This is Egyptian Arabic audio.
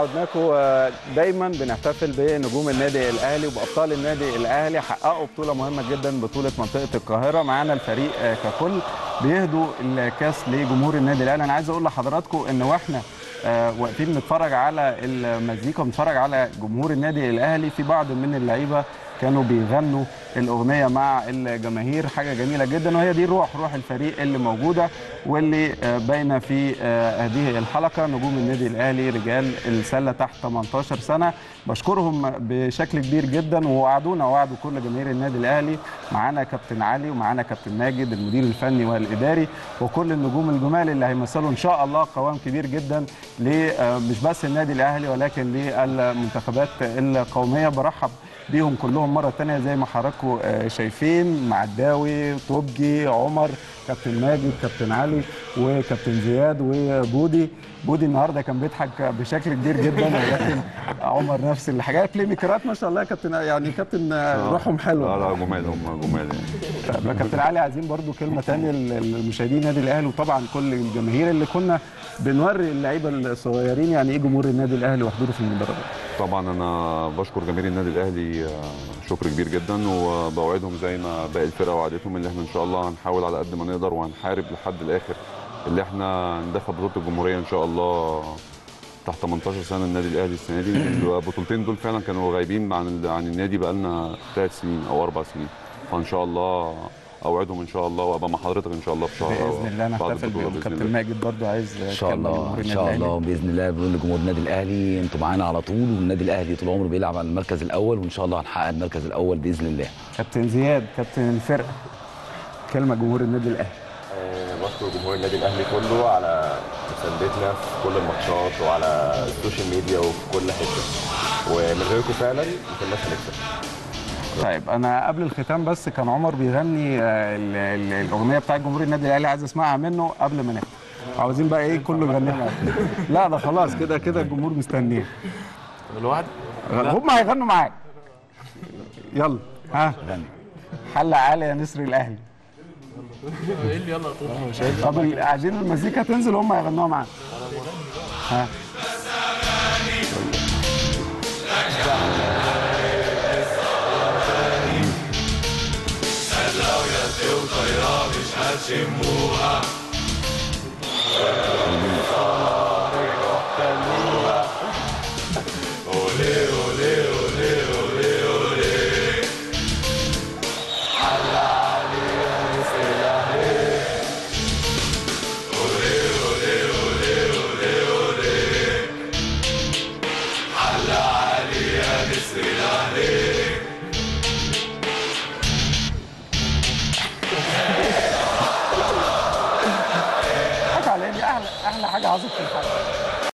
عودناكم دايما بنحتفل بنجوم النادي الاهلي وبابطال النادي الاهلي حققوا بطوله مهمه جدا بطوله منطقه القاهره معانا الفريق ككل بيهدوا الكاس لجمهور النادي الاهلي انا عايز اقول لحضراتكم ان واحنا آه، واقفين بنتفرج على المزيكا وبنتفرج على جمهور النادي الاهلي في بعض من اللعيبه كانوا بيغنوا الاغنيه مع الجماهير حاجه جميله جدا وهي دي روح روح الفريق اللي موجوده واللي آه، باينه في آه، هذه الحلقه نجوم النادي الاهلي رجال السله تحت 18 سنه بشكرهم بشكل كبير جدا ووعدونا ووعدوا كل جماهير النادي الاهلي معانا كابتن علي ومعانا كابتن ماجد المدير الفني والاداري وكل النجوم الجمال اللي هيمثلوا ان شاء الله قوام كبير جدا ل آه، مش بس النادي الاهلي ولكن للمنتخبات القوميه برحب بيهم كلهم مره ثانيه زي ما حضراتكم آه، شايفين معداوي طوبجي عمر كابتن ماجد كابتن علي وكابتن زياد وبودي بودي النهارده كان بيضحك بشكل كبير جدا ولكن عمر نفس الحاجات بلاي ميكرات ما شاء الله يا كابتن يعني كابتن آه، روحهم حلوه لا لا جمال هم جمال يعني طيب يا كابتن علي عايزين برضو كلمه ثانيه للمشاهدين النادي الاهلي وطبعا كل الجماهير اللي كنا بنوري اللعيبه الصغيرين يعني ايه جمهور النادي الاهلي وحضوره في المدرجات طبعا انا بشكر جماهير النادي الاهلي آه، شكر كبير جدا وبوعدهم زي ما باقي الفرقه وعدتهم اللي احنا ان شاء الله هنحاول على قد ما نقدر وهنحارب لحد الاخر اللي احنا ندخل بطوله الجمهوريه ان شاء الله تحت 18 سنه النادي الاهلي السنه دي البطولتين دول فعلا كانوا غايبين عن ال- عن النادي بقالنا ثلاث سنين او اربع سنين فان شاء الله اوعدهم ان شاء الله وابقى مع حضرتك ان شاء الله في شهر باذن الله بعد نحتفل البطولة بيهم بإذن كابتن الله. ماجد برضو عايز ان شاء كلمة الله لجمهور ان النادي شاء الأهلي. الله باذن الله بنقول لجمهور النادي الاهلي انتوا معانا على طول والنادي الاهلي طول عمره بيلعب على المركز الاول وان شاء الله هنحقق المركز الاول باذن الله كابتن زياد كابتن الفرقه كلمه جمهور النادي الاهلي آه، بشكر جمهور النادي الاهلي كله على مساندتنا في كل الماتشات وعلى السوشيال ميديا وفي كل حته ومن غيركم فعلا ما كناش هنكسب طيب انا قبل الختام بس كان عمر بيغني آه، ال- ال- الاغنيه بتاعت جمهور النادي الاهلي عايز اسمعها منه قبل ما نختم عاوزين بقى ايه كله يغنيها معاك. لا ده خلاص كده كده الجمهور مستنيه الواحد هم هيغنوا معاك يلا ها غني حل عالي يا نسر الاهلي ايه اللي يلا طول طب ال- عايزين المزيكا تنزل هم هيغنوها معاك ها حاجه على دي احلى احلى حاجه حصلت في الحلقه